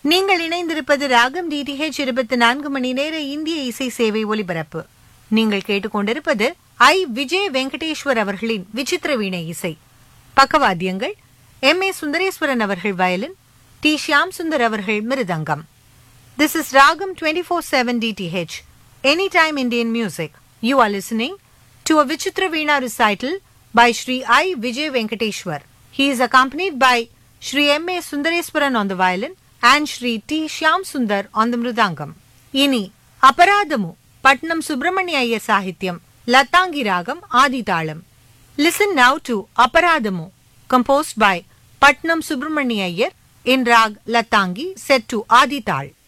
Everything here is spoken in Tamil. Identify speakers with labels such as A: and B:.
A: நீங்கள் இணைந்திருப்பது ராகம் டிடிஹெச் இருபத்தி நான்கு மணி நேர இந்திய இசை சேவை ஒலிபரப்பு நீங்கள் கேட்டுக்கொண்டிருப்பது ஐ விஜய் வெங்கடேஸ்வர் அவர்களின் விசித்திர வீணை இசை பக்கவாத்தியங்கள் எம் ஏ சுந்தரேஸ்வரன் அவர்கள் வயலின் டி ஷியாம் சுந்தர் அவர்கள் மிருதங்கம் This is Ragam 24/7 DTH, Anytime Indian Music. You are listening to a Vichitra Veena recital by Sri I. Vijay Venkateshwar. He is accompanied by Sri M. A. Sundareswaran on the violin and Sri T. Shyam Sundar on the mridangam. Ini Aparadamu, Patnam Subramanya Iyer Sahityam, Latangi Ragam Adi Talam. Listen now to Aparadamu, composed by Patnam Subramanya Iyer in Rag Latangi set to Adi Tal.